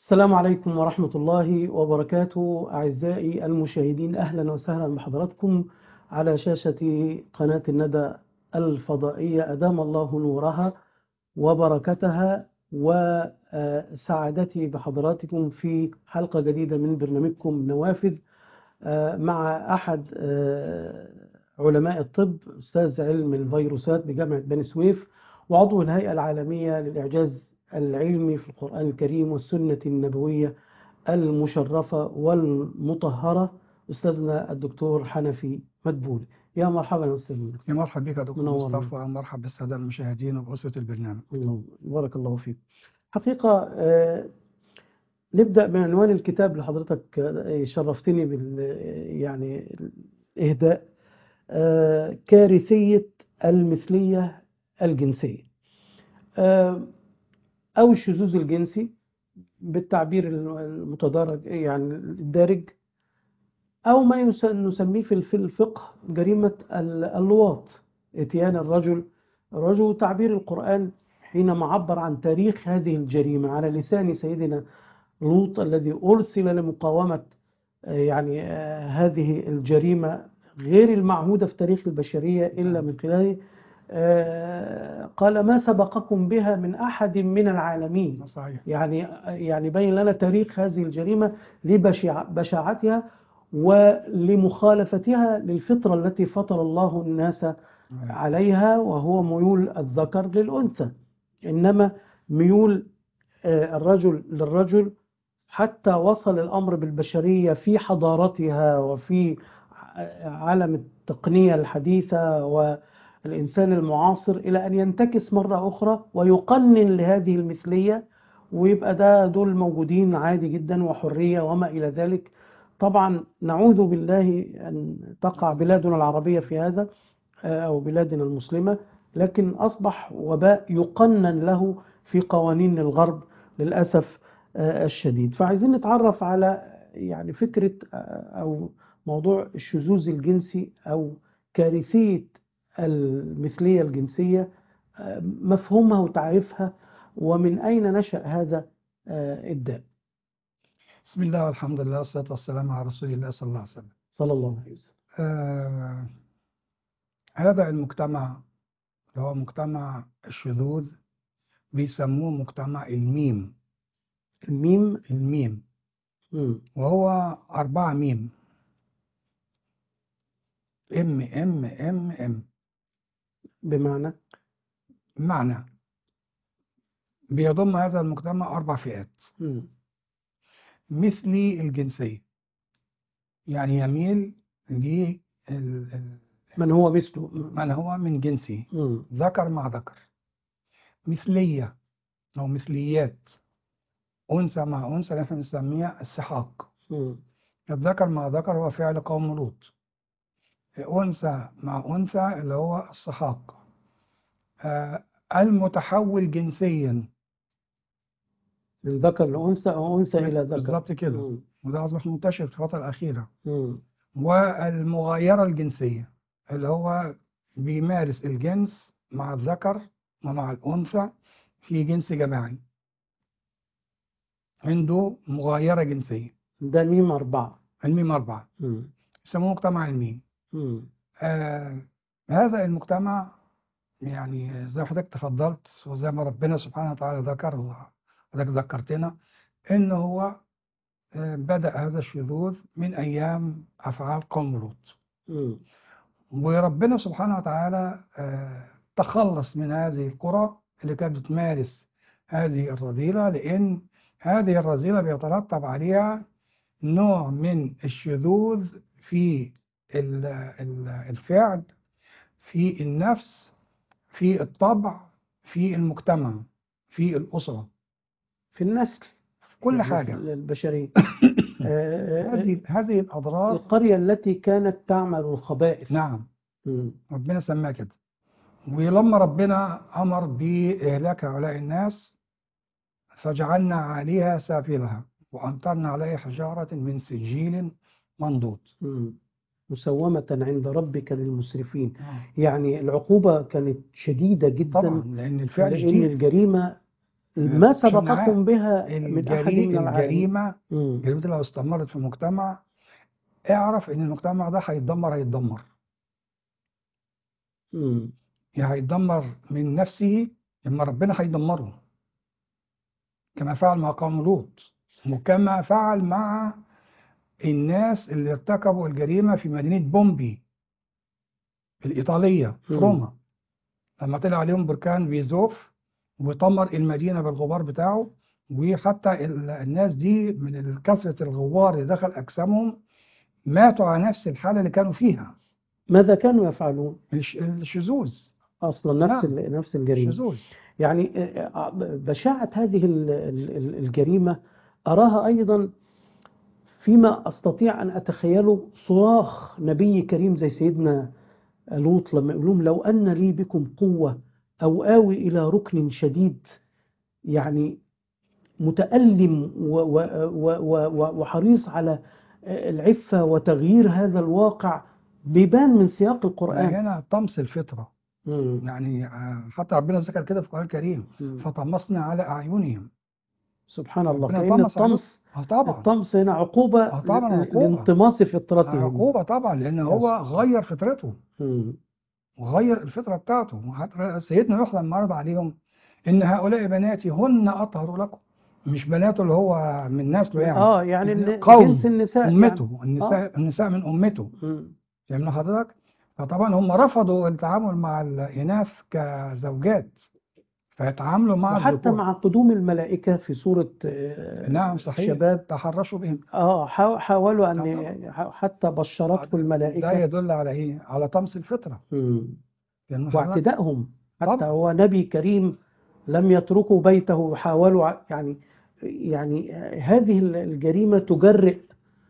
السلام عليكم ورحمة الله وبركاته أعزائي المشاهدين أهلا وسهلا بحضراتكم على شاشة قناة الندى الفضائية أدام الله نورها وبركتها وسعادتي بحضراتكم في حلقة جديدة من برنامجكم نوافذ مع أحد علماء الطب أستاذ علم الفيروسات بجامعة بني سويف وعضو الهيئة العالمية للإعجاز العلمي في القرآن الكريم والسنة النبوية المشرفة والمطهرة أستاذنا الدكتور حنفي مدبولي يا مرحبا يا أستاذ يا مرحبا بك يا دكتور منور. مصطفى مرحبا بالسادة المشاهدين وبأسرة البرنامج الله- بارك الله فيك حقيقة آه، نبدأ بعنوان الكتاب اللي حضرتك آه، شرفتني بال يعني الإهداء آه، كارثية المثلية الجنسية آه، أو الشذوذ الجنسي بالتعبير المتدرج يعني الدارج أو ما يس- نسميه في في الفقه جريمة ال- اللواط إتيان الرجل رجل تعبير القرآن حينما عبر عن تاريخ هذه الجريمة على لسان سيدنا لوط الذي أرسل لمقاومة آه، يعني آه، هذه الجريمة غير المعهودة في تاريخ البشرية إلا من خلال آه، قال ما سبقكم بها من أحد من العالمين صحيح يعني يعني بين لنا تاريخ هذه الجريمة لبشاعتها ولمخالفتها للفطرة التي فطر الله الناس عليها وهو ميول الذكر للأنثى إنما ميول آه، الرجل للرجل حتى وصل الأمر بالبشرية في حضارتها وفي ع- عالم التقنية الحديثة والإنسان المعاصر إلى أن ينتكس مرة أخرى ويقنن لهذه المثلية ويبقى ده دول موجودين عادي جدا وحرية وما إلى ذلك طبعا نعوذ بالله أن تقع بلادنا العربية في هذا آه، أو بلادنا المسلمة لكن أصبح وباء يقنن له في قوانين الغرب للأسف آه، الشديد فعايزين نتعرف على يعني فكرة آه، أو موضوع الشذوذ الجنسي أو كارثية المثلية الجنسية آه، مفهومها وتعريفها ومن أين نشأ هذا آه، الداء بسم الله والحمد لله والصلاة والسلام على رسول الله صلى الله عليه وسلم صلى الله عليه وسلم آه هذا المجتمع اللي هو مجتمع الشذوذ بيسموه مجتمع الميم الميم الميم مم. وهو أربعة ميم ام ام ام ام بمعنى معنى بيضم هذا المجتمع أربع فئات مم. مثلي الجنسية يعني يميل ل من هو مثله من هو من جنسه مم. ذكر مع ذكر مثلية أو مثليات أنثى مع أنثى اللي احنا بنسميها السحاق مم. الذكر مع ذكر هو فعل قوم لوط أنثى مع أنثى اللي هو السحاق آه، المتحول جنسيا من ذكر لأنثى أو أنثى إلى ذكر بالظبط كده مم. وده أصبح منتشر في الفترة الأخيرة مم. والمغايرة الجنسية اللي هو بيمارس الجنس مع الذكر ومع الأنثى في جنس جماعي عنده مغايرة جنسية ده ميم أربعة الميم أربعة مم. يسموه مجتمع الميم مم. آه هذا المجتمع يعني زي ما حضرتك تفضلت وزي ما ربنا سبحانه وتعالى ذكر وحضرتك ذكرتنا إن هو آه بدأ هذا الشذوذ من أيام أفعال قوم لوط مم. وربنا سبحانه وتعالى آه، تخلص من هذه القرى اللي كانت بتمارس هذه الرذيلة لأن هذه الرذيلة بيترتب عليها نوع من الشذوذ في ال- ال- الفعل في النفس في الطبع في المجتمع في الأسرة في النسل في كل يعني حاجة في البشرية آه، آه، هذه هذه الأضرار القرية التي كانت تعمل الخبائث نعم مم. ربنا سماها كده ولما ربنا أمر بإهلاك هؤلاء الناس فجعلنا عليها سافلها وأمطرنا عليها حجارة من سجيل منضود مم. مسومة عند ربك للمسرفين يعني العقوبة كانت شديدة جدا طبعا لأن الفعل لأن جديد الجريمة ما عشان سبقكم بها من أحد الجري... من العالمين الجريمة مم. الجريمة دي لو استمرت في المجتمع اعرف ان المجتمع ده هيتدمر هيتدمر مم. يا هيتدمر من نفسه اما ربنا هيدمره كما فعل مع قوم لوط وكما فعل مع الناس اللي ارتكبوا الجريمة في مدينة بومبي الإيطالية في مم. روما لما طلع عليهم بركان فيزوف ودمر المدينة بالغبار بتاعه وحتى ال- الناس دي من كثرة الغبار اللي دخل أجسامهم ماتوا على نفس الحالة اللي كانوا فيها ماذا كانوا يفعلون الش- الشذوذ أصلا نفس نعم. ال- نفس الجريمة الشذوذ يعني آه، آه، بشاعة هذه ال- ال- ال- الجريمة أراها أيضا فيما أستطيع أن أتخيله صراخ نبي كريم زي سيدنا لوط لما يقول لهم لو أن لي بكم قوة أو آوي إلى ركن شديد يعني متألم و- و- و- و- وحريص على العفة وتغيير هذا الواقع بيبان من سياق القرآن هنا طمس الفطرة مم. يعني آه، حتى ربنا ذكر كده في القرآن الكريم مم. فطمسنا على أعينهم سبحان الله ربنا كأن طمس عليهم. الطمس اه طبعا الطمس هنا عقوبة آه طبعاً ل- عقوبة. لانطماس فطرتهم عقوبة طبعا لأن هو غير فطرته مم. وغير الفطرة بتاعته وحتى سيدنا نوح لما عرض عليهم إن هؤلاء بناتي هن أطهر لكم مش بناته اللي هو من نسله يعني اه يعني إن قوم جنس النساء أمته النساء النساء من أمته يعني. مم. فاهمين حضرتك؟ فطبعا هم رفضوا التعامل مع الإناث كزوجات فيتعاملوا مع وحتى الذكور مع قدوم الملائكة في سورة آه، نعم صحيح الشباب تحرشوا بهم اه حاو- حاولوا آه أن حتى بشرته ده الملائكة يدل على إيه؟ على طمس الفطرة مم. فاهمين حضرتك؟ واعتدائهم حتى طبعا. هو نبي كريم لم يتركوا بيته وحاولوا ع- يعني يعني هذه الجريمة تجرئ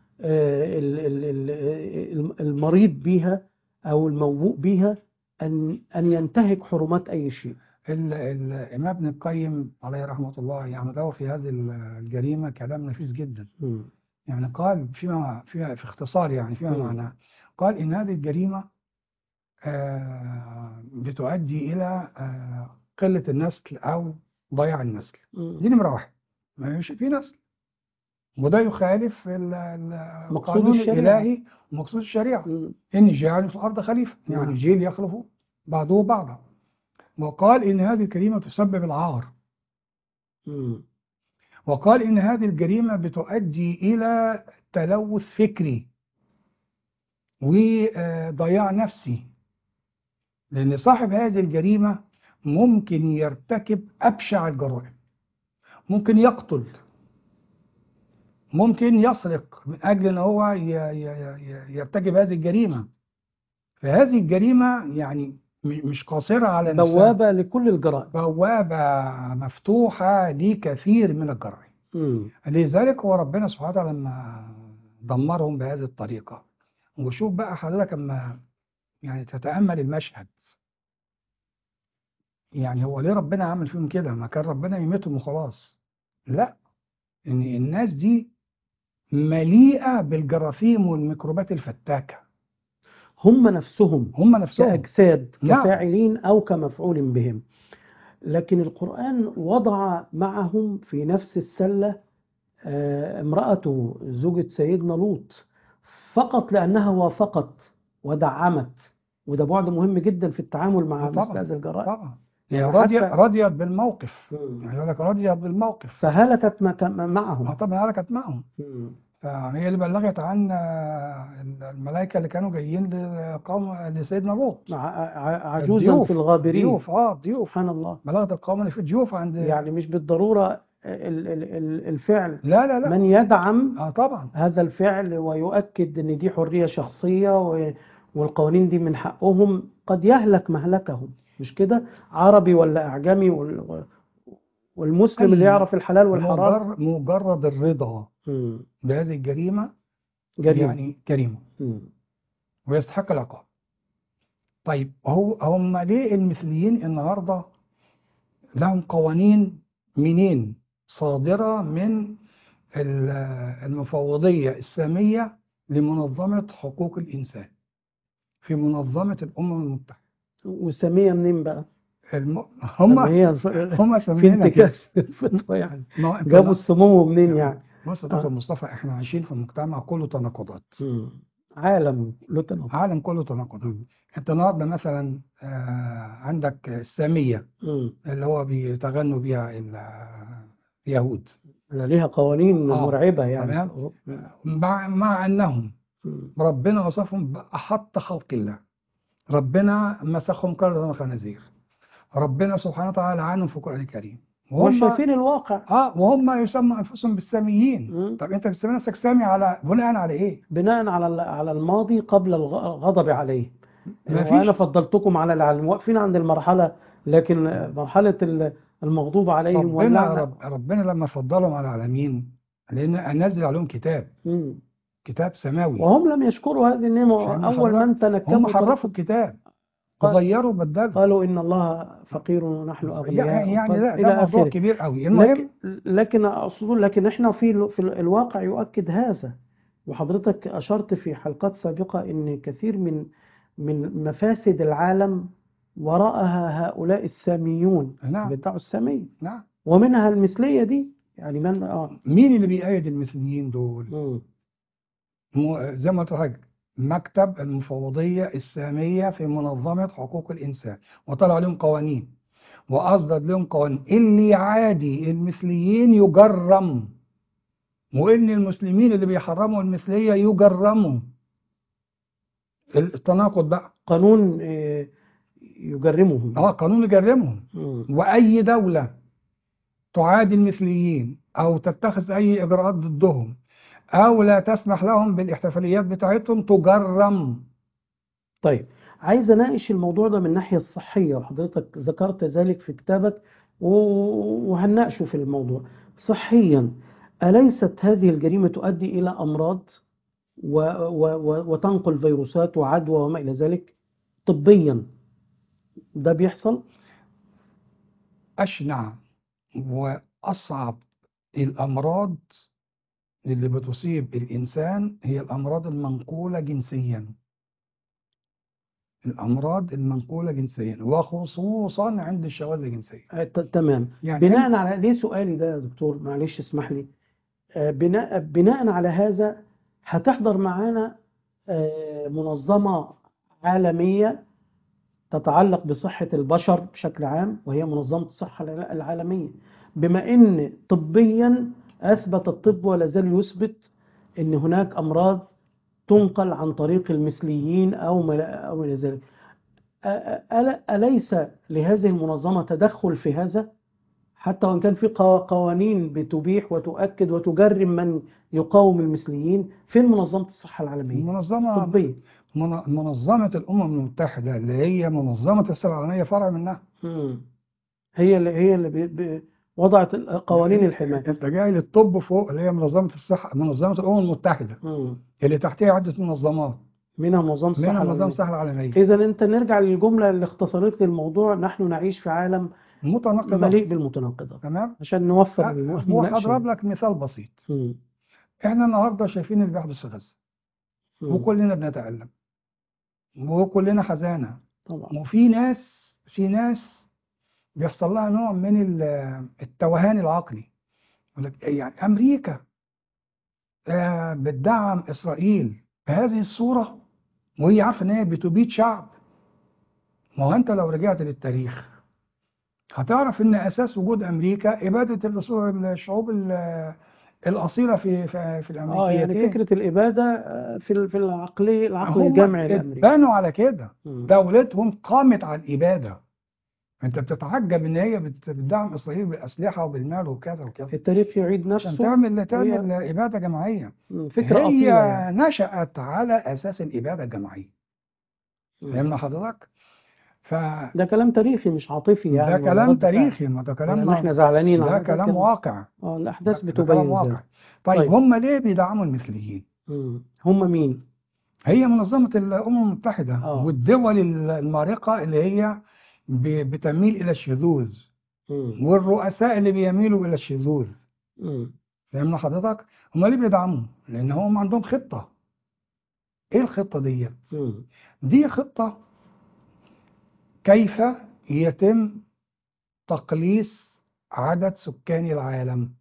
آه، ال- ال- ال- المريض بها أو الموبوء بها أن أن ينتهك حرمات أي شيء ال- ال- الإمام ابن القيم عليه رحمة الله يعني له في هذه الجريمة كلام نفيس جدا مم. يعني قال فيما فيما في اختصار يعني فيما مم. معناه قال إن هذه الجريمة آه، بتؤدي إلى آه، قلة النسل أو ضياع النسل مم. دي نمرة واحد ما يمشي في نسل وده يخالف ال- ال- مقصود القانون الشريعة. الإلهي ومقصود الشريعة مم. إن جعل في الأرض خليفة يعني نعم. جيل يخلف بعضه بعضا وقال إن هذه الكريمة تسبب العار مم. وقال إن هذه الجريمة بتؤدي إلى تلوث فكري وضياع نفسي لأن صاحب هذه الجريمة ممكن يرتكب أبشع الجرائم ممكن يقتل ممكن يسرق من أجل أن هو ي- ي- ي- يرتكب هذه الجريمة فهذه الجريمة يعني م- مش قاصرة على نفسها بوابة لكل الجرائم بوابة مفتوحة لكثير من الجرائم مم. لذلك هو ربنا سبحانه وتعالى لما دمرهم بهذه الطريقة وشوف بقى حضرتك لما يعني تتأمل المشهد يعني هو ليه ربنا عمل فيهم كده ما كان ربنا يميتهم وخلاص لا ان الناس دي مليئة بالجراثيم والميكروبات الفتاكة هم نفسهم هم نفسهم كأجساد نعم. كفاعلين أو كمفعول بهم لكن القرآن وضع معهم في نفس السلة آه، امرأته زوجة سيدنا لوط فقط لأنها وافقت ودعمت وده بعد مهم جدا في التعامل مع طبعاً. مثل هذه الجرائم طبعا هي يعني راضية حتى- راضية بالموقف مم. يعني يقول لك راضية بالموقف فهلكت مك- اه معهم طبعا هلكت معهم مم. فهي اللي بلغت عن آه، الملائكة اللي كانوا جايين لقوم لسيدنا لوط ع- ع- عجوزا الضيوف في الغابرين ضيوف اه ضيوف سبحان الله بلغت القوم اللي في ضيوف عند يعني مش بالضرورة ال- ال- ال- الفعل لا لا لا من يدعم اه طبعا هذا الفعل ويؤكد ان دي حرية شخصية و- والقوانين دي من حقهم قد يهلك مهلكهم مش كده عربي ولا اعجمي وال- والمسلم اللي أي يعرف الحلال والحرام مجرد, مجرد الرضا مم. بهذه الجريمة جريمة يعني جريمة مم. ويستحق العقاب طيب هو هم ليه المثليين النهارده لهم قوانين منين صادرة من ال- المفوضية السامية لمنظمة حقوق الإنسان في منظمة الأمم المتحدة وسامية منين بقى الم... طب هم هي الف- هم في سمينا كده انتكاس الفطرة يعني ما هو انت جابوا السموم منين يعني بص يا دكتور مصطفى احنا عايشين في مجتمع كله تناقضات مم. عالم له تناقض عالم كله تناقضات انت النهارده مثلا آه، عندك الساميه مم. اللي هو بيتغنوا بيها ال- اليهود ليها قوانين آه، مرعبة يعني تمام. في أوروبا. مع, مع انهم مم. ربنا وصفهم بأحط خلق الله ربنا مسخهم كرة خنازير ربنا سبحانه وتعالى عنهم في القرآن الكريم هم وهم شايفين الواقع اه وهم يسموا انفسهم بالساميين مم. طب انت بتسمي نفسك سامي على بناء على ايه؟ بناء على ال- على الماضي قبل الغ- الغضب عليه ما فيش. وأنا فضلتكم على العالم واقفين عند المرحلة لكن مرحلة ال- المغضوب عليهم ربنا واللعنة رب ربنا لما فضلهم على العالمين لان نزل عليهم كتاب مم. كتاب سماوي وهم لم يشكروا هذه النعمة عشان أول حرف- من تنكبوا هم طريق- حرفوا الكتاب قال- وغيروا وبدلوا قالوا إن الله فقير ونحن أغنياء يعني يعني وقال- لا إلى ده موضوع آخره كبير قوي المهم لكن لكن أقصد لكن إحنا في ال- في ال- الواقع يؤكد هذا وحضرتك أشرت في حلقات سابقة إن كثير من من مفاسد العالم وراءها هؤلاء الساميون نعم بتاع السامية نعم ومنها المثلية دي يعني من آه مين اللي بيأيد المثليين دول؟ مم. مو- زي ما قلت لحضرتك مكتب المفوضية السامية في منظمة حقوق الإنسان وطلع عليهم قوانين وأصدر لهم قوانين اللي يعادي المثليين يجرم وإن المسلمين اللي بيحرموا المثلية يجرموا التناقض بقى قانون آه، يجرمهم اه قانون يجرمهم مم. وأي دولة تعادي المثليين أو تتخذ أي إجراءات ضدهم أو لا تسمح لهم بالاحتفاليات بتاعتهم تجرم طيب عايز اناقش الموضوع ده من الناحية الصحية وحضرتك ذكرت ذلك في كتابك و- وهنناقشه في الموضوع صحيا أليست هذه الجريمة تؤدي إلى أمراض و و و وتنقل فيروسات وعدوى وما إلى ذلك طبيا ده بيحصل أشنع وأصعب الأمراض اللي بتصيب الإنسان هي الأمراض المنقولة جنسيا الأمراض المنقولة جنسيا وخصوصا عند الشواذ الجنسية آه، ت- تمام يعني بناء على ليه سؤالي ده يا دكتور معلش اسمح لي آه، بناء بناء على هذا هتحضر معانا آه، منظمة عالمية تتعلق بصحة البشر بشكل عام وهي منظمة الصحة الع- العالمية بما ان طبيا اثبت الطب ولا زال يثبت ان هناك امراض تنقل عن طريق المثليين او ما او الى ذلك أ- أ- ألا- اليس لهذه المنظمة تدخل في هذا حتى وان كان في قوا- قوانين بتبيح وتؤكد وتجرم من يقاوم المثليين فين منظمة الصحة العالمية المنظمة طبيا من- منظمة الأمم المتحدة اللي هي منظمة الصحة العالمية فرع منها مم. هي اللي هي اللي بي- بي- وضعت قوانين الحماية أنت جاي للطب فوق اللي هي منظمة الصحة منظمة الأمم المتحدة مم. اللي تحتها عدة منظمات منها منظمة الصحة منها منظمة العالمية الصحة العالمية إذا أنت نرجع للجملة اللي اختصرت لي الموضوع نحن نعيش في عالم متناقضة مليء بالمتناقضات تمام عشان نوفر لا، الم- هو المناقشة هضرب لك مثال بسيط مم. احنا النهارده شايفين اللي بيحدث في غزة مم. وكلنا بنتألم وكلنا حزانة طبعا وفي ناس في ناس بيحصل لها نوع من ال- التوهان العقلي يقول لك إيه يعني أمريكا آه، بتدعم إسرائيل بهذه الصورة وهي عارفة إن هي بتبيد شعب ما هو أنت لو رجعت للتاريخ هتعرف إن أساس وجود أمريكا إبادة الرسول- الشعوب ال- الأصيلة في في, في اه يعني الأمريكيتين فكرة الإبادة آه، في ال- في العقلية العقل هم الجمعي الأمريكي اتبنوا على كده مم. دولتهم قامت على الإبادة انت بتتعجب ان هي بت- بتدعم اسرائيل بالاسلحه وبالمال وكذا وكذا التاريخ يعيد عشان نفسه تعمل تعمل اباده جماعيه مم. فكرة هي أصيلة يعني نشأت على اساس الاباده الجماعيه مم. فهمنا حضرتك فده ده كلام تاريخي مش عاطفي يعني ولا كلام رد فعل. تاريخي ما ده ولا كلام إن احنا زعلانين ده على كلام لكن- واقع اه الأحداث ده- ده كلام بتبين واقع ذلك طيب طيب. هم ليه بيدعموا المثليين مم. هم مين؟ هي منظمه الامم المتحده آه. والدول المارقه اللي هي ب- بتميل الى الشذوذ مم. والرؤساء اللي بيميلوا الى الشذوذ مم. فهمنا حضرتك هم ليه بيدعموا لان هم عندهم خطه ايه الخطه ديت مم. دي خطه كيف يتم تقليص عدد سكان العالم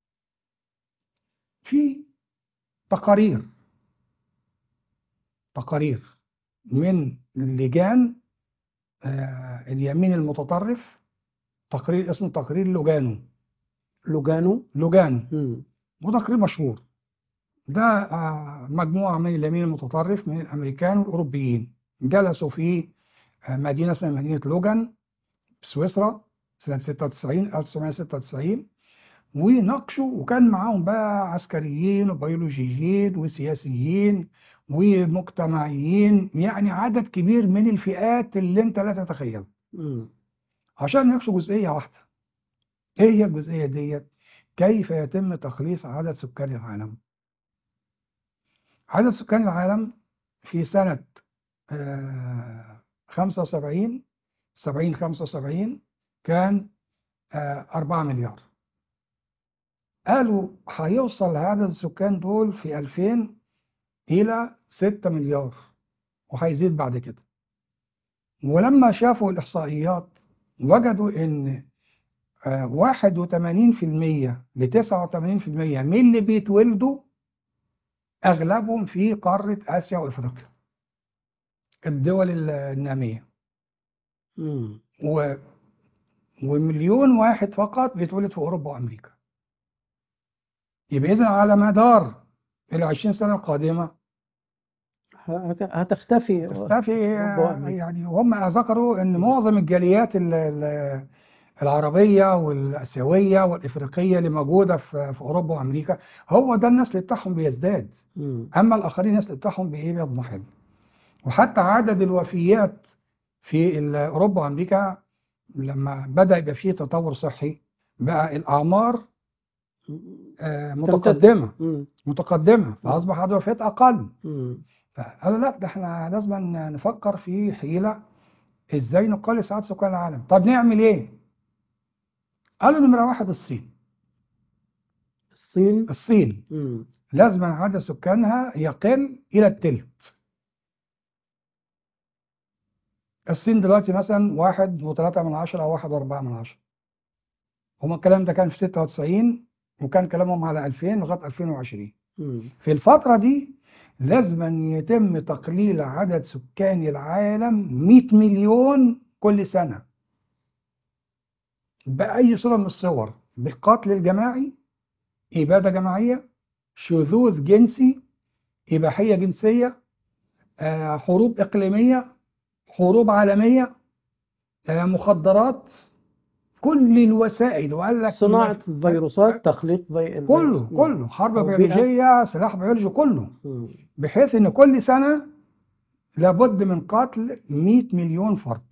في تقارير تقارير من لجان آه، اليمين المتطرف تقرير اسمه تقرير لوجانو لوجانو لوجانو مم. وتقرير مشهور ده آه، مجموعة من اليمين المتطرف من الأمريكان والأوروبيين جلسوا في آه، مدينة اسمها مدينة لوجان سويسرا سنة 96 1996 وناقشوا وكان معاهم بقى عسكريين وبيولوجيين وسياسيين ومجتمعيين يعني عدد كبير من الفئات اللي انت لا تتخيلها مم. عشان يناقشوا جزئية واحدة ايه هي الجزئية ديت كيف يتم تخليص عدد سكان العالم عدد سكان العالم في سنة آه، 75 70 75 كان آه، 4 مليار قالوا هيوصل عدد السكان دول في 2000 إلى 6 مليار وهيزيد بعد كده ولما شافوا الإحصائيات وجدوا إن آه، 81% ل 89% من اللي بيتولدوا أغلبهم في قارة آسيا وأفريقيا الدول ال- النامية مم. و... ومليون واحد فقط بيتولد في أوروبا وأمريكا يبقى إذا على مدار ال 20 سنة القادمة هت- هتختفي تختفي أوروبا وأمريكا. يعني هم ذكروا إن معظم الجاليات ال- ال- العربية والآسيوية والإفريقية اللي موجودة في في أوروبا وأمريكا هو ده النسل بتاعهم بيزداد مم. أما الآخرين النسل بتاعهم بإيه بيضمحل وحتى عدد الوفيات في ال- أوروبا وأمريكا لما بدأ يبقى فيه تطور صحي بقى الأعمار آه، متقدمة مم. متقدمة فأصبح عدد الوفيات أقل مم. فقالوا لا ده احنا لازم نفكر في حيلة ازاي نقلص عدد سكان العالم طب نعمل ايه قالوا نمرة واحد الصين الصين الصين مم. لازم عدد سكانها يقل إلى التلت الصين دلوقتي مثلا واحد وثلاثة من عشرة أو واحد وأربعة من عشرة هما الكلام ده كان في 96 وكان كلامهم على 2000 لغاية 2020 مم. في الفترة دي لازم أن يتم تقليل عدد سكان العالم 100 مليون كل سنة بأي صورة من الصور بالقتل الجماعي إبادة جماعية شذوذ جنسي إباحية جنسية آه، حروب إقليمية حروب عالمية آه، مخدرات كل الوسائل وقال لك صناعة فيروسات تخليق في... كله كله حرب أو بيئة. بيولوجية سلاح بيولوجي كله مم. بحيث ان كل سنة لابد من قتل 100 مليون فرد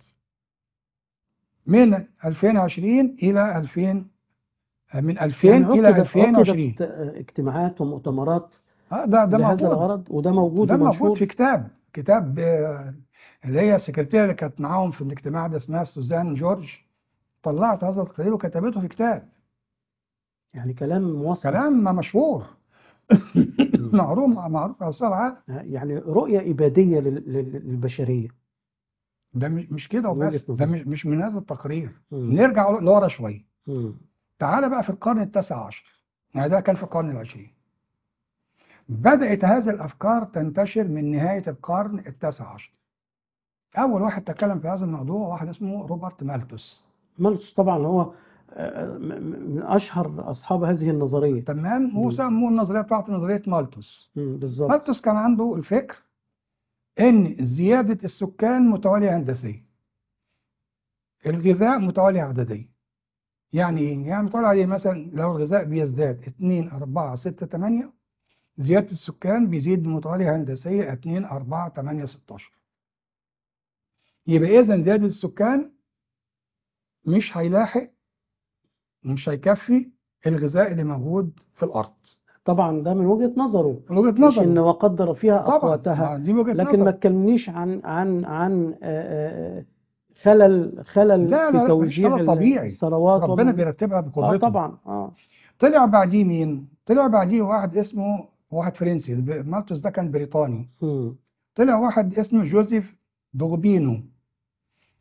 من 2020 الى 2000 من 2000 يعني الى عقدت- 2020 عقدت اجتماعات ومؤتمرات آه، ده ده لهذا موجود الغرض وده موجود ده موجود ومنشور في كتاب كتاب آه، اللي هي السكرتيرة اللي كانت معاهم في الاجتماع ده اسمها سوزان جورج طلعت هذا التقرير وكتبته في كتاب يعني كلام موثق كلام مشهور معروف معروف على مستوى العالم يعني رؤية إبادية لل- لل- للبشرية ده مش مش كده من وجهة وبس ده نظري. مش مش من هذا التقرير مم. نرجع لورا شويه مم. تعال بقى في القرن التاسع عشر يعني ده كان في القرن العشرين بدأت هذه الأفكار تنتشر من نهاية القرن التاسع عشر أول واحد تكلم في هذا الموضوع واحد اسمه روبرت مالثوس مالثوس طبعا هو آه، م- م- من أشهر أصحاب هذه النظرية تمام مم. وسموه النظرية بتاعته نظرية مالثوس مم، بالظبط مالثوس كان عنده الفكر إن زيادة السكان متوالية هندسية الغذاء متوالية عددية يعني ايه؟ يعني متوالية عددية مثلا لو الغذاء بيزداد 2 4 6 8 زيادة السكان بيزيد بمتوالية هندسية 2 4 8 16 يبقى إذا زيادة السكان مش هيلاحق مش هيكفي الغذاء اللي موجود في الأرض طبعا ده من وجهة نظره من وجهة مش إن نظر وقدر فيها طبعا أقواتها آه، دي وجهة لكن ما نظر تكلمنيش عن عن عن آه، آه، خلل خلل لا في لا لا مش توزيع خلل طبيعي الثروات ربنا ومن- بيرتبها اه بقدرته طبعا اه طلع بعديه مين؟ طلع بعديه واحد اسمه واحد فرنسي مالثوس ده كان بريطاني مم. طلع واحد اسمه جوزيف دوغبينو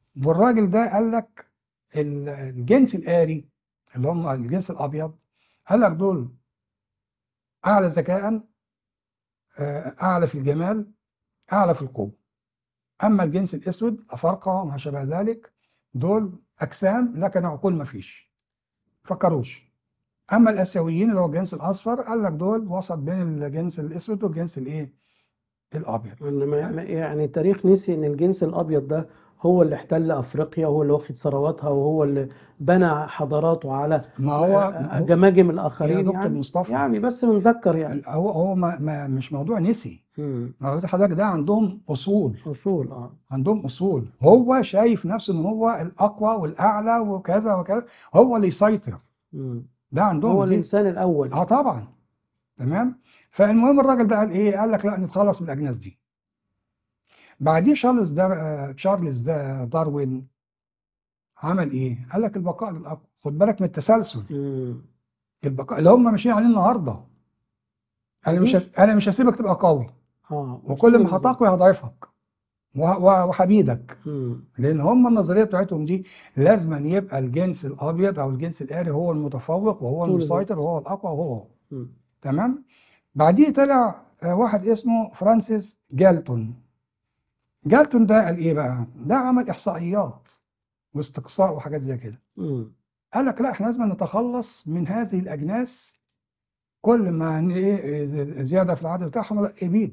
والراجل ده قال لك ال- الجنس الآري اللي هم الجنس الأبيض قال لك دول أعلى ذكاء آه، أعلى في الجمال أعلى في القوة أما الجنس الأسود أفارقة وما شابه ذلك دول أجسام لكن عقول ما فيش فكروش أما الآسيويين اللي هو الجنس الأصفر قال لك دول وسط بين الجنس الأسود والجنس الإيه الأبيض إنما يعني التاريخ نسي ان الجنس الابيض ده هو اللي احتل افريقيا وهو اللي واخد ثرواتها وهو اللي بنى حضاراته على ما هو جماجم يا الاخرين دكتور يعني مصطفى يعني بس بنذكر يعني هو هو ما ما مش موضوع نسي مم. موضوع حضرتك ده عندهم أصول اصول اه عندهم أصول هو شايف نفسه إن هو الأقوى والأعلى وكذا وكذا هو اللي يسيطر مم. ده عندهم هو دي الانسان الاول اه طبعا تمام فالمهم الراجل ده قال ايه قال لك لا نتخلص من الاجناس دي بعديه شارلز دار آه، تشارلز دا داروين عمل ايه قال لك البقاء للاقوى خد بالك من التسلسل مم. البقاء اللي هم ماشيين عليه النهارده انا مش هس... انا مش هسيبك تبقى قوي اه وكل ما أصول. هتقوي هضعفك و- و- وحبيدك مم. لان هم النظريه بتاعتهم دي لازم أن يبقى الجنس الابيض او الجنس الآري هو المتفوق وهو طول الوقت. المسيطر وهو الاقوى وهو هو مم. تمام بعديه طلع آه، واحد اسمه فرانسيس جالتون جالتون ده قال ايه بقى ده عمل احصائيات واستقصاء وحاجات زي كده مم. قال لك لا احنا لازم نتخلص من هذه الاجناس كل ما ن- ايه زياده في العدد بتاعهم لا يبيد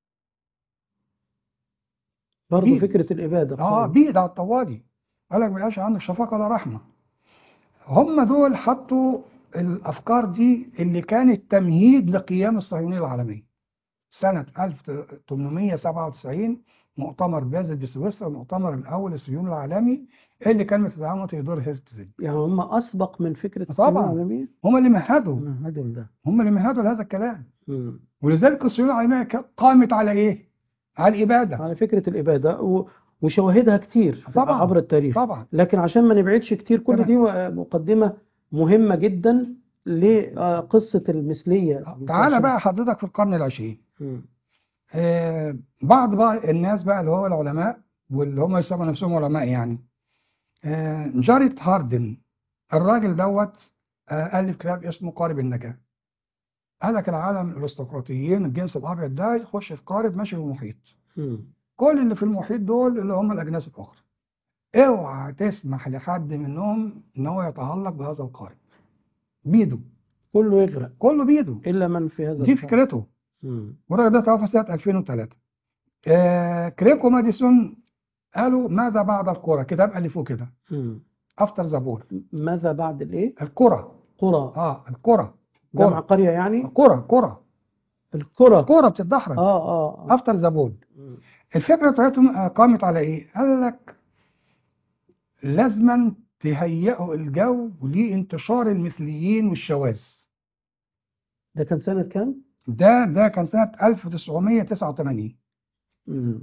برضه بيد. فكرة الإبادة اه طبعاً. بيد على الطوادي قال لك ما يبقاش عندك شفقه ولا رحمه هم دول حطوا الافكار دي اللي كانت تمهيد لقيام الصهيونيه العالميه سنه 1897 مؤتمر بازل بسويسرا المؤتمر الاول الصهيوني العالمي اللي كان متدعمه تيودور هيرتزل يعني هم أسبق من فكرة طبعاً. الصهيونية العالمية هم اللي مهدوا مهدوا ده هم اللي مهدوا لهذا الكلام مم. ولذلك الصهيونيه العالميه ك- قامت على ايه؟ على الاباده على فكرة الإبادة و... وشواهدها كتير طبعاً. عبر التاريخ طبعا لكن عشان ما نبعدش كتير كل تمام. دي مقدمة مهمة جدا لقصة المثلية تعالى بقى حضرتك في القرن العشرين مم. آه، بعض بقى الناس بقى اللي هو العلماء واللي هم يسموا نفسهم علماء يعني آه، جاريت هاردن الراجل دوت آه، ألف كتاب اسمه قارب النجاة قال لك العالم الارستقراطيين الجنس الأبيض ده يخش في قارب ماشي في المحيط مم. كل اللي في المحيط دول اللي هم الأجناس الأخرى اوعى تسمح لحد منهم ان هو يتعلق بهذا القارب بيده كله يغرق كله بيده إلا من في هذا دي القرن. فكرته مم. والراجل ده توفى سنة 2003 آه كريكو ماديسون قالوا ماذا بعد القرى كتاب ألفوه كده مم. أفتر زبور ماذا بعد الإيه؟ القرى قرى اه القرى جمع قرى قرية يعني قرى قرى القرى قرى بتتدحرج اه اه آه. أفتر زبور مم. الفكرة بتاعتهم آه، قامت على إيه؟ قال لك لازما تهيئوا الجو لانتشار المثليين والشواذ ده كان سنة كام؟ ده ده كان سنة 1989 مم.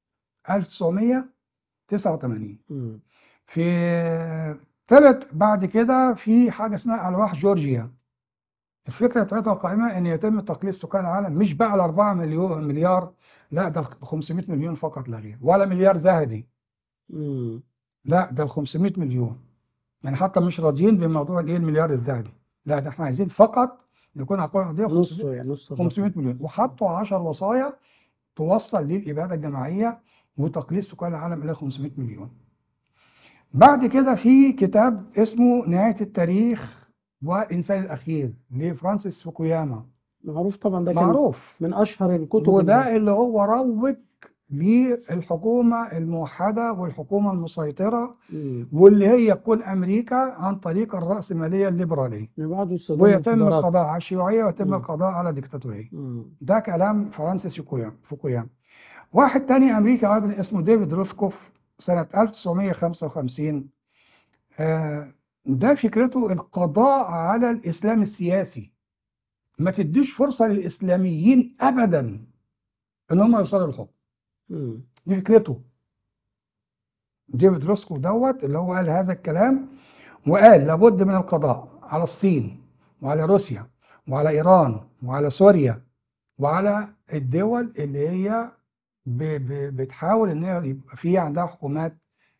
1989 مم. في ثبت بعد كده في حاجة اسمها ألواح جورجيا الفكرة بتاعتها قائمة إن يتم تقليص سكان العالم مش بقى ال 4 مليون مليار لا ده ال 500 مليون فقط لا غير ولا مليار ذهبي مم. لا ده ال 500 مليون يعني حتى مش راضيين بموضوع الايه المليار الذهبي لا ده احنا عايزين فقط يكون على القوى الأرضية 500 نصه يعني نص الرقم. 500 مليون وحطوا 10 وصايا توصل للإبادة الجماعية وتقليص سكان العالم إلى 500 مليون بعد كده في كتاب اسمه نهاية التاريخ والإنسان الأخير لفرانسيس فوكوياما معروف طبعا ده كان معروف من أشهر الكتب وده اللي هو روج للحكومة الموحدة والحكومة المسيطرة مم. واللي هي تكون أمريكا عن طريق الرأسمالية الليبرالية من بعده استخدام ويتم الخبرات. القضاء على الشيوعية ويتم مم. القضاء على الديكتاتورية مم. ده كلام فرانسيس فوكوياما فوكوياما واحد تاني أمريكي أيضا اسمه ديفيد روثكوف سنة 1955 آه، ده فكرته القضاء على الإسلام السياسي ما تديش فرصة للإسلاميين أبدا إن هم يوصلوا للحكم مم. دي فكرته ديفيد روثكوف دوت اللي هو قال هذا الكلام وقال لابد من القضاء على الصين وعلى روسيا وعلى إيران وعلى سوريا وعلى الدول اللي هي ب- ب- بتحاول ان هي يبقى في عندها حكومات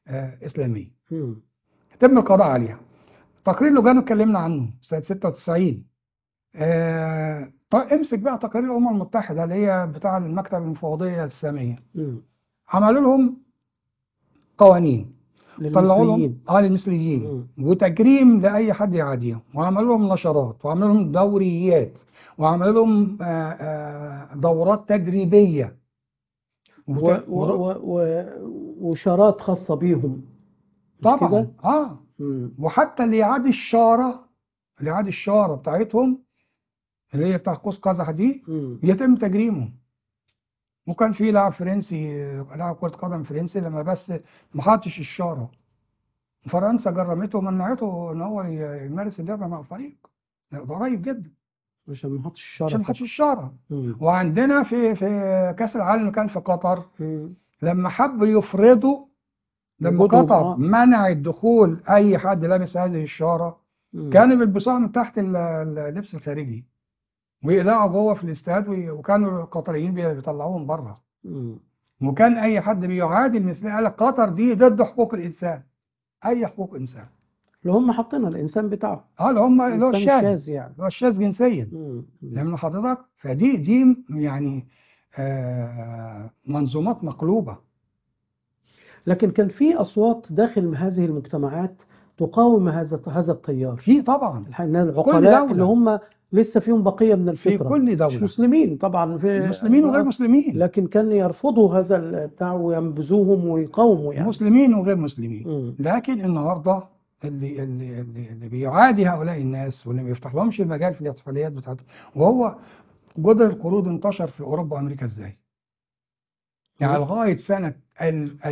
آه، إسلامية مم. يتم القضاء عليها تقرير لوجانو اتكلمنا عنه سنة 96 آه، ط- امسك بقى تقارير الأمم المتحدة اللي هي بتاع المكتب المفوضية الإسلامية مم. عملوا لهم قوانين طلعوا لهم للمثليين اه للمثليين مم. وتجريم لأي حد يعاديهم وعملوا لهم نشرات وعملوا لهم دوريات وعملوا لهم آه، آه، دورات تدريبية و وت- و ود- و و وشارات خاصة بيهم مش طبعا كده؟ اه مم. وحتى اللي يعاد الشارة اللي يعاد الشارة بتاعتهم اللي هي بتاع قوس قزح دي مم. يتم تجريمه وكان في لاعب فرنسي لاعب كرة قدم فرنسي لما بس ما حطش الشارة فرنسا جرمته ومنعته ان هو ي- يمارس اللعبة مع الفريق ده قريب جدا عشان ما نحطش الشارة عشان ما فقط. حطش الشارة مم. وعندنا في في كأس العالم اللي كان في قطر مم. لما حبوا يفرضوا لما وجودهم، قطر آه. منعت دخول اي حد لابس هذه الشارة مم. كانوا بيلبسوها من تحت ال- ال- اللبس الخارجي ويقلعوا جوه في الاستاد وي- وكانوا القطريين بي- بيطلعوهم بره مم. وكان اي حد بيعادي المثلية قال لك قطر دي ضد حقوق الانسان اي حقوق انسان اللي هم حاطينها الإنسان بتاعه اه اللي هم اللي هو إنسان الشاذ شاذ يعني اللي هو الشاذ جنسيا مم. مم. لان حضرتك فدي دي يعني آه منظومات مقلوبة لكن كان في أصوات داخل هذه المجتمعات تقاوم هذا هذا التيار في طبعا الحقيقة إن العقلاء دولة. اللي هم لسه فيهم بقية من في الفطرة كل مش دولة مسلمين طبعا في مسلمين وغير مسلمين لكن كان يرفضوا هذا البتاع وينبذوهم ويقاوموا يعني مسلمين وغير مسلمين مم. لكن النهارده اللي اللي اللي, اللي بيعادي هؤلاء الناس واللي ما بيفتح لهمش المجال في الاحتفاليات بتاعتهم وهو جدر القرود انتشر في اوروبا وامريكا ازاي؟ يعني مم. لغايه سنه ال-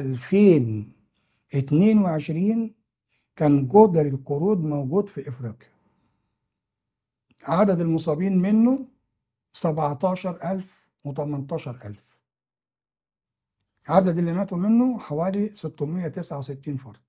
2022 كان جدر القرود موجود في افريقيا عدد المصابين منه 17000 و18000 عدد اللي ماتوا منه حوالي 669 فرد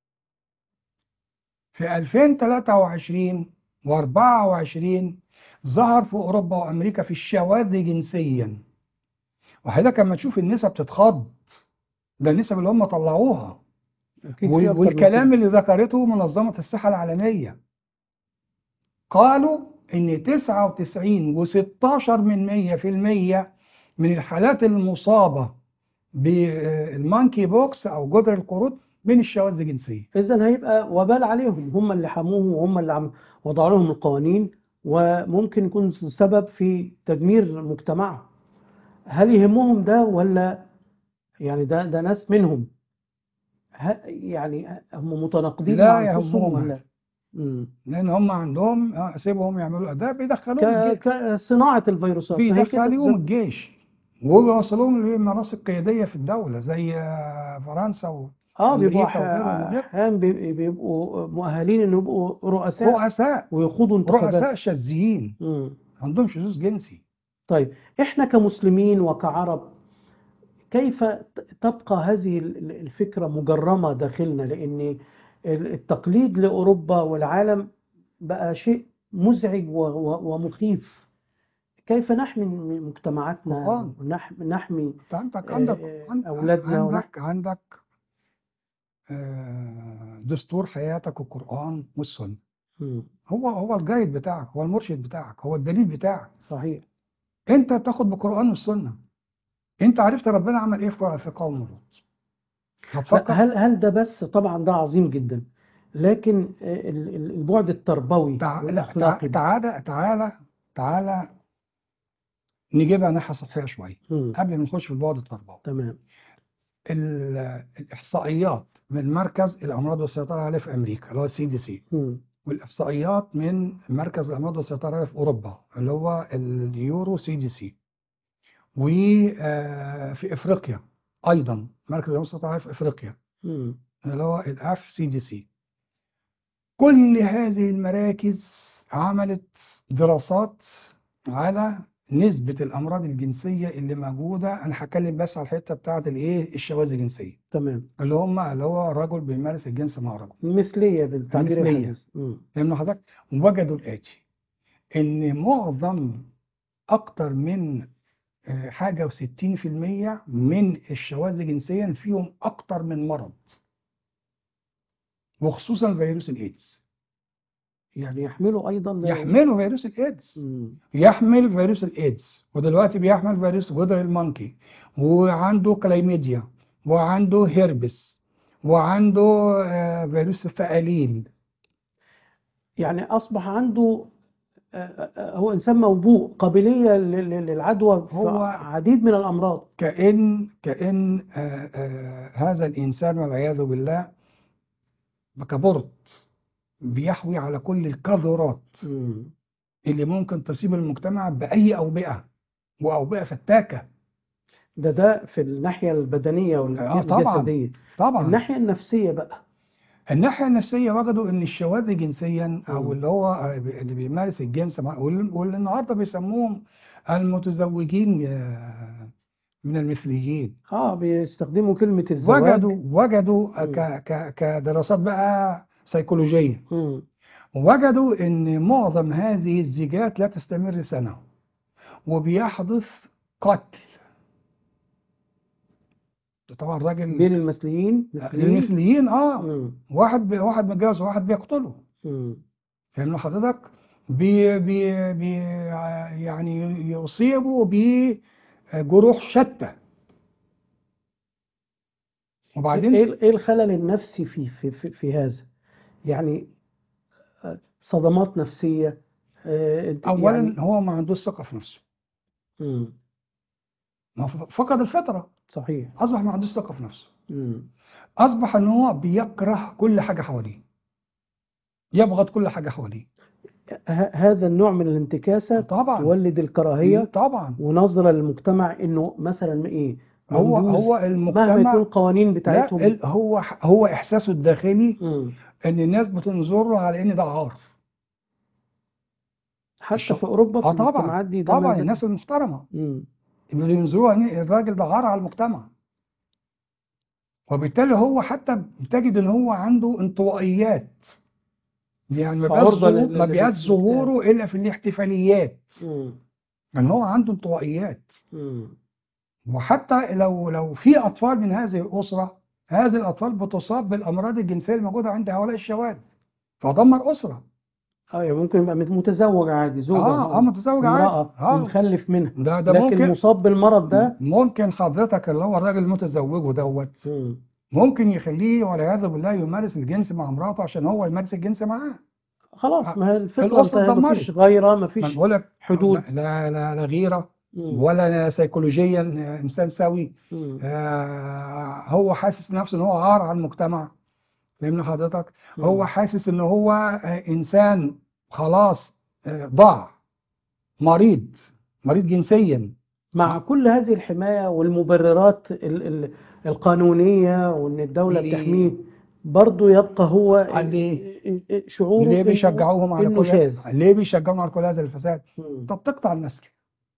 في 2023 و24 ظهر في أوروبا وأمريكا في الشواذ جنسيا وحضرتك لما تشوف النسب تتخض ده النسب اللي هم طلعوها أكيد وال- في أكتر من والكلام كده. اللي ذكرته منظمة الصحة العالمية قالوا إن 99 و16 من 100 في المية من الحالات المصابة بالمانكي بوكس أو جدر القرود من الشواذ الجنسية إذا هيبقى وبال عليهم هم اللي حموهم وهم اللي عم وضعوا لهم القوانين وممكن يكون سبب في تدمير مجتمعهم هل يهمهم ده ولا يعني ده ده ناس منهم ه- يعني هم متناقضين لا مع أنفسهم يهمهم ولا مم. لأن هم عندهم آه، سيبهم يعملوا ده بيدخلوهم ك- الجيش كصناعة الفيروسات فهي كده بيدخلوهم زي- الجيش وبيوصلوهم لمناصب قيادية في الدولة زي آه، فرنسا و اه بيبقوا أمريكا وغيرهم وغيرهم. احيانا بي- بيبقوا مؤهلين انه يبقوا رؤساء رؤساء ويخوضوا انتخابات رؤساء شاذين مم. عندهم شذوذ جنسي طيب احنا كمسلمين وكعرب كيف ت- تبقى هذه ال- ال- الفكرة مجرمة داخلنا لأن ال- التقليد لأوروبا والعالم بقى شيء مزعج و- و- ومخيف كيف نحمي م- مجتمعاتنا طبعاً. ونحمي نحمي انت عندك آه، عندك آه، عند- أولادنا عندك عندك آه، دستور حياتك القرآن والسنة مم. هو هو الجايد بتاعك هو المرشد بتاعك هو الدليل بتاعك صحيح انت بتاخد بالقرآن والسنة انت عرفت ربنا عمل ايه في في قوم لوط هتفكر هل هل ده بس طبعا ده عظيم جدا لكن آه، ال- ال- البعد التربوي تع... لا تع... والأخلاقي تعالى تعالى تعالى نجيبها ناحية سطحية شوية مم. قبل ما نخش في البعد التربوي تمام ال- الإحصائيات من مركز الأمراض والسيطرة عليها في أمريكا اللي هو السي دي سي مم. والإحصائيات من مركز الأمراض والسيطرة عليها في أوروبا اللي هو اليورو سي دي سي وفي إفريقيا أيضا مركز الأمراض والسيطرة عليها في إفريقيا مم. اللي هو الاف سي دي سي كل هذه المراكز عملت دراسات على نسبة الأمراض الجنسية اللي موجودة أنا هتكلم بس على الحتة بتاعة الإيه الشواذ الجنسية تمام اللي هم اللي هو رجل بيمارس الجنس مع رجل مثلية بالتعبير مثلية. الحديث مم. فاهم حضرتك؟ وجدوا الآتي إن معظم أكتر من آه، حاجة وستين في المية من الشواذ جنسيا فيهم أكتر من مرض وخصوصا فيروس الايدز يعني يحملوا أيضا يحملوا فيروس الايدز مم. يحمل فيروس الايدز ودلوقتي بيحمل فيروس جدر المونكي وعنده كلايميديا وعنده هيربس وعنده آه، فيروس الفقالين يعني أصبح عنده آه، آه، هو إنسان موبوء قابلية لل- لل- للعدوى في هو- عديد من الأمراض كأن كأن آه، آه، هذا الإنسان والعياذ بالله كبرت بيحوي على كل القذرات مم. اللي ممكن تصيب المجتمع بأي أوبئة وأوبئة فتاكة ده ده في الناحية البدنية آه، طبعاً. والجسدية طبعا الناحية النفسية بقى الناحية النفسية وجدوا إن الشواذ جنسيا أو مم. اللي هو آه، اللي بيمارس الجنس مع- واللي واللي النهارده بيسموهم المتزوجين آه، من المثليين اه بيستخدموا كلمة الزواج وجدوا وجدوا مم. ك- ك- كدراسات بقى سيكولوجية مم. وجدوا ان معظم هذه الزيجات لا تستمر سنة وبيحدث قتل ده طبعا راجل بين المثليين مثليين المثليين اه مم. واحد بي واحد متجوز وواحد بيقتله مم. فاهم حضرتك بي بي بي يعني يصيبوا بجروح شتى وبعدين ايه ايه الخلل النفسي في في في, في هذا يعني آه، صدمات نفسية آه، اولا يعني هو ما عندوش ثقة في نفسه مم. ما هو فقد الفطرة صحيح اصبح ما عندوش ثقة في نفسه مم. اصبح ان هو بيكره كل حاجه حواليه يبغض كل حاجه حواليه ه- هذا النوع من الانتكاسة طبعا يولد الكراهية طبعا ونظرة للمجتمع انه مثلا ايه هو منبوذ هو مهما المجتمع يكون القوانين لا بتاعتهم ال- هو هو احساسه الداخلي مم. ان الناس بتنظره على ان ده عار حتى الش- في اوروبا في اه طبعا المجتمعات دي ده ما طبعا زال- الناس المحترمه مم. اللي ينظروها ان الراجل ده عار على المجتمع وبالتالي هو حتى بتجد ان هو عنده انطوائيات يعني ما بيبقاش عرضة ظهور- لل- ما لل- بيبقاش للاكتئاب. ظهوره الا في الاحتفاليات مم. يعني هو عنده انطوائيات مم. وحتى لو لو في اطفال من هذه الاسره هذه الاطفال بتصاب بالامراض الجنسيه الموجوده عند هؤلاء الشواذ فدمر اسره اه يعني ممكن يبقى مت- متزوج عادي زوجة اه اه متزوج عادي امرأة اه ومخلف منها ده ده لكن ممكن مصاب بالمرض ده ممكن حضرتك اللي هو الراجل المتزوج دوت مم. ممكن يخليه والعياذ بالله يمارس الجنس مع مراته عشان هو يمارس الجنس معاه خلاص ما هي الفطرة الأسرة انت اتدمرت. مفيش غيرة ما مفيش بقول لك حدود لا لا لا غيره مم. ولا سيكولوجيا انسان سوي مم. آه هو حاسس نفسه ان هو عار على المجتمع فاهمني حضرتك هو مم. حاسس ان هو آه، انسان خلاص آه، ضاع مريض مريض جنسيا مع كل هذه الحماية والمبررات ال ال القانونية وان الدولة ليه؟ بتحميه برضه يبقى هو ليه؟ شعوره ليه إنه- بيشجعوهم على انه كل شاذ ليه بيشجعوهم على كل هذا الفساد مم. طب تقطع النسل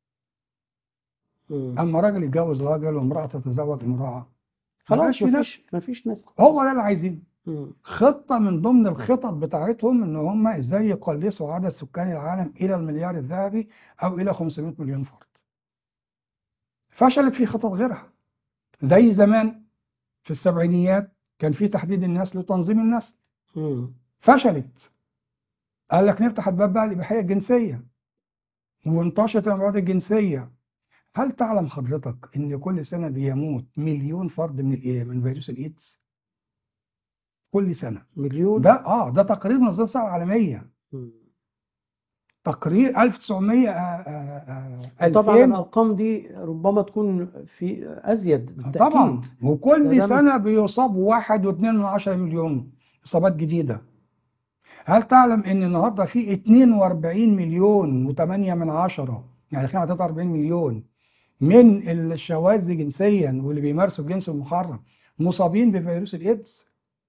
مم. اما راجل يتجوز راجل وامراه تتزوج امراه خلاص مبقاش في نسل مفيش مفيش نسل هو ده اللي عايزينه مم. خطة من ضمن الخطط بتاعتهم ان هم ازاي يقلصوا عدد سكان العالم الى المليار الذهبي او الى 500 مليون فرد فشلت في خطط غيرها زي زمان في السبعينيات كان في تحديد النسل وتنظيم النسل مم. فشلت قال لك نفتح الباب بقى للإباحية الجنسية وانتشرت الأمراض الجنسية هل تعلم حضرتك إن كل سنة بيموت مليون فرد من الإيه؟ من فيروس الإيدز؟ كل سنة مليون ده اه ده تقرير منظمة الصحة العالمية مم. تقرير 1900 آه، آه، آه، طبعا 2000 الارقام دي ربما تكون في ازيد بالتاكيد طبعا ده وكل ده سنة بيصاب واحد واثنين من عشرة مليون إصابات جديدة هل تعلم إن النهاردة في 42 مليون و8 من عشرة يعني داخلين على 43 مليون من الشواذ جنسيا واللي بيمارسوا الجنس المحرم مصابين بفيروس الإيدز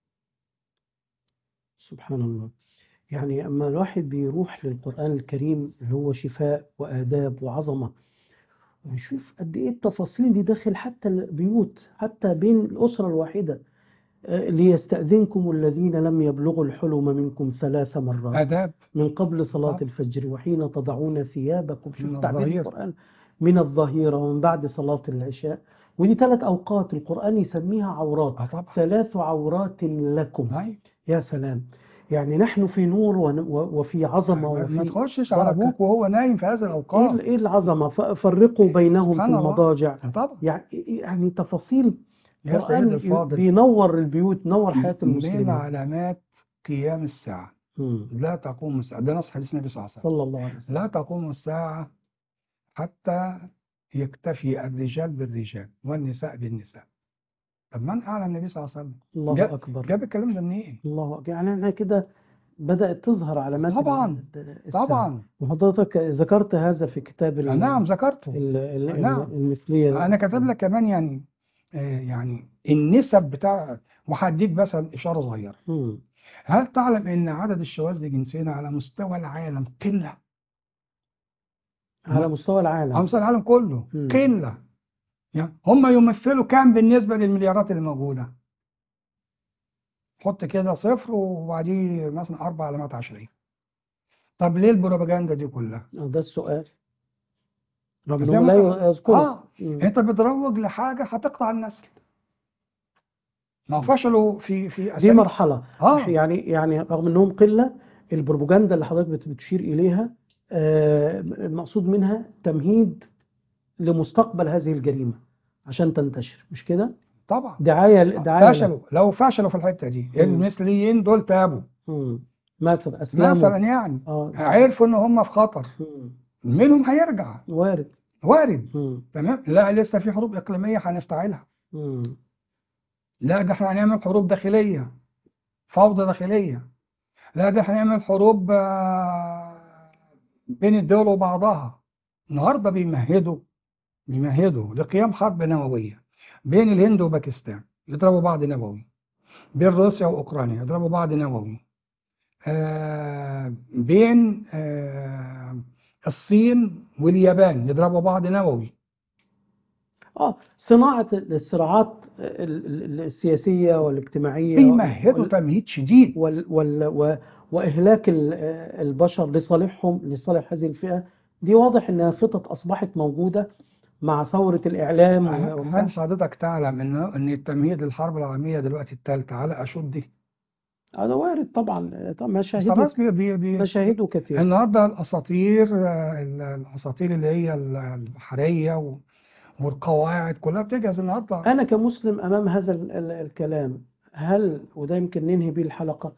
سبحان الله يعني أما الواحد بيروح للقرآن الكريم اللي هو شفاء وآداب وعظمة ويشوف قد إيه التفاصيل دي داخل حتى البيوت حتى بين الأسرة الواحدة آه، ليستأذنكم الذين لم يبلغوا الحلم منكم ثلاث مرات آداب من قبل صلاة آه. الفجر وحين تضعون ثيابكم شوف من تعبير الظهيرة. القرآن من الظهيرة ومن بعد صلاة العشاء ودي ثلاث أوقات القرآن يسميها عورات اه طبعا ثلاث عورات لكم أيوة. يا سلام يعني نحن في نور ون- و- وفي عظمة ما ما وفي تخشش على بركة. ابوك وهو نايم في هذه ايه الاوقات ال- ايه العظمة ف- فرقوا بينهم في سبحان الله. المضاجع طبعا يعني يعني تفاصيل يا القرآن سيدي الفاضل بينور البيوت نور حياة من المسلمين علامات قيام الساعة مم. لا تقوم الساعة ده نص حديث النبي صلى الله عليه وسلم صلى الله عليه وسلم لا تقوم الساعة حتى يكتفي الرجال بالرجال والنساء بالنساء طب من أعلم النبي صلى الله عليه وسلم الله جاب- أكبر جاب الكلام ده منين؟ الله أكبر يعني احنا كده بدأت تظهر علامات طبعا. ال- الساعة. طبعا وحضرتك ذكرت هذا في كتاب ال- نعم ذكرته ال- ال- نعم. المثلية أنا كاتب لك كمان يعني آه، يعني النسب بتاع وهديك مثلا إشارة صغيرة مم. هل تعلم أن عدد الشواذ جنسيا على مستوى العالم قلة؟ على مستوى على العالم مستوى العالم كله مم. قلة يعني هم يمثلوا كام بالنسبة للمليارات اللي موجودة؟ حط كده صفر وبعديه مثلا أربع علامات عشرية طب ليه البروباجندا دي كلها؟ آه، ده السؤال رغم زي انه ما لا يذكره آه مم. أنت بتروج لحاجة هتقطع النسل ما فشلوا في في دي أساليب مرحلة آه يعني يعني رغم انهم قلة البروباجندا اللي حضرتك بت- بتشير اليها آه، المقصود منها تمهيد لمستقبل هذه الجريمة عشان تنتشر مش كده؟ طبعا دعاية دعاية فشلوا لو فشلوا في الحتة دي مم. المثليين دول تابوا مم. مثلا اسلاموا مثلا يعني اه عرفوا ان هم في خطر مم. منهم هيرجع وارد وارد مم. تمام لا لسه في حروب اقليميه هنفتعلها مم. لا ده احنا هنعمل حروب داخليه فوضى داخليه لا ده احنا هنعمل حروب آه، بين الدول وبعضها النهارده بيمهدوا بيمهدوا لقيام حرب نوويه بين الهند وباكستان يضربوا بعض نووي بين روسيا واوكرانيا يضربوا بعض نووي آه، بين آه، الصين واليابان يضربوا بعض نووي اه صناعة الصراعات ال- ال- السياسية والاجتماعية بيمهدوا وال- تمهيد شديد وال وال و وإهلاك ال- البشر لصالحهم لصالح هذه الفئة دي واضح إنها خطط أصبحت موجودة مع ثورة الإعلام و- وبتاع. هل حضرتك تعلم ان ان التمهيد للحرب العالميه دلوقتي الثالثه على اشد دي هذا وارد طبعا طبعا مشاهده خلاص بي بي بي مشاهده كثيرة النهارده الاساطير آه، ال- الاساطير اللي هي ال- البحريه و- والقواعد كلها بتجهز النهارده أنا كمسلم أمام هذا ال- ال- الكلام هل وده يمكن ننهي بيه الحلقة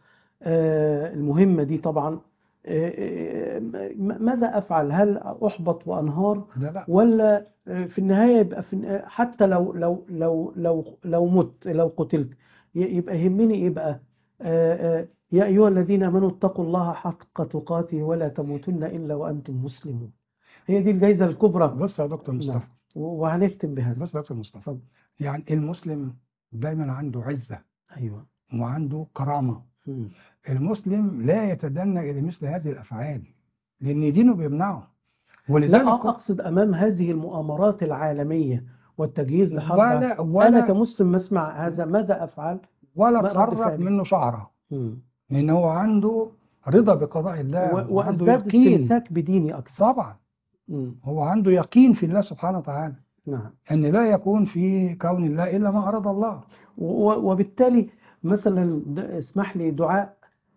آه، المهمة دي طبعا آه، آه، م- ماذا أفعل هل أحبط وأنهار لا لا ولا آه، في النهاية يبقى في النهاية حتى لو لو لو لو لو مت لو قتلت ي- يبقى يهمني إيه بقى آه، آه، يا أيها الذين آمنوا اتقوا الله حق تقاته ولا تموتن إلا وأنتم مسلمون هي دي الجائزة الكبرى بص يا دكتور نعم. مصطفى وهنختم بهذا بص يا دكتور مصطفى اتفضل. يعني المسلم دايما عنده عزه أيوه وعنده كرامه مم. المسلم لا يتدنى الى مثل هذه الافعال لان دينه بيمنعه لا ولذلك أقصد أمام هذه المؤامرات العالمية والتجهيز لحرب ولا أنا ولا كمسلم مسمع هذا ماذا أفعل؟ ولا ما رد تحرك فعلي؟ منه شعره مم. لان هو عنده رضا بقضاء الله و- وعنده وأزداد يقين استمساك بديني أكثر طبعا مم. هو عنده يقين في الله سبحانه وتعالى نعم ان لا يكون في كون الله الا ما اراد الله و- وبالتالي مثلا د- اسمح لي دعاء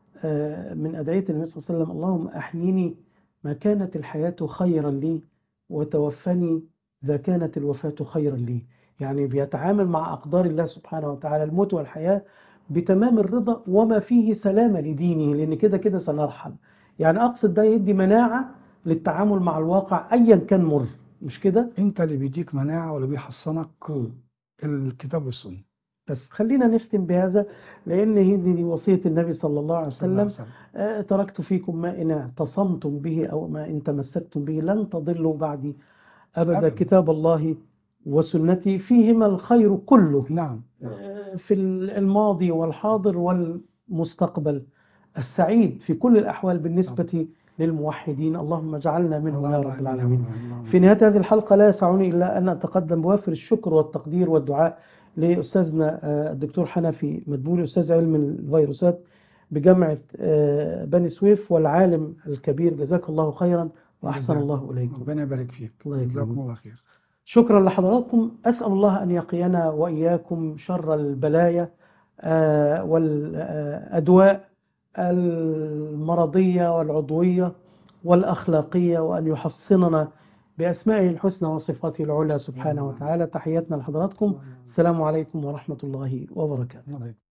آه، من أدعية النبي صلى الله عليه وسلم اللهم أحيني ما كانت الحياة خيرا لي وتوفني إذا كانت الوفاة خيرا لي يعني بيتعامل مع أقدار الله سبحانه وتعالى الموت والحياة بتمام الرضا وما فيه سلامة لدينه لأن كده كده سنرحل يعني أقصد ده يدي مناعة للتعامل مع الواقع أيا كان مر مش كده؟ انت اللي بيديك مناعه واللي بيحصنك الكتاب والسنه بس خلينا نختم بهذا لأن هي دي وصية النبي صلى الله عليه صلى الله عليه وسلم وسلم. آه، تركت فيكم ما إن اعتصمتم به أو ما إن تمسكتم به لن تضلوا بعدي أبدا أبداً. كتاب الله وسنتي فيهما الخير كله نعم آه، في الماضي والحاضر والمستقبل السعيد في كل الأحوال بالنسبة للموحدين اللهم اجعلنا منهم يا رب العالمين في نهاية هذه الحلقة لا يسعني إلا أن أتقدم بوافر الشكر والتقدير والدعاء لأستاذنا آه، الدكتور حنفي مدبولي أستاذ علم الفيروسات بجامعة آه، بني سويف والعالم الكبير جزاك الله خيرا وأحسن جزاك- الله إليكم ربنا يبارك فيك الله يكرمك. جزاكم الله خير شكرا لحضراتكم أسأل الله أن يقينا وإياكم شر البلايا آه، والأدواء المرضية والعضوية والأخلاقية وأن يحصننا بأسمائه الحسنى وصفاته العلى سبحانه وتعالى تحياتنا لحضراتكم السلام عليكم ورحمة الله وبركاته عليكم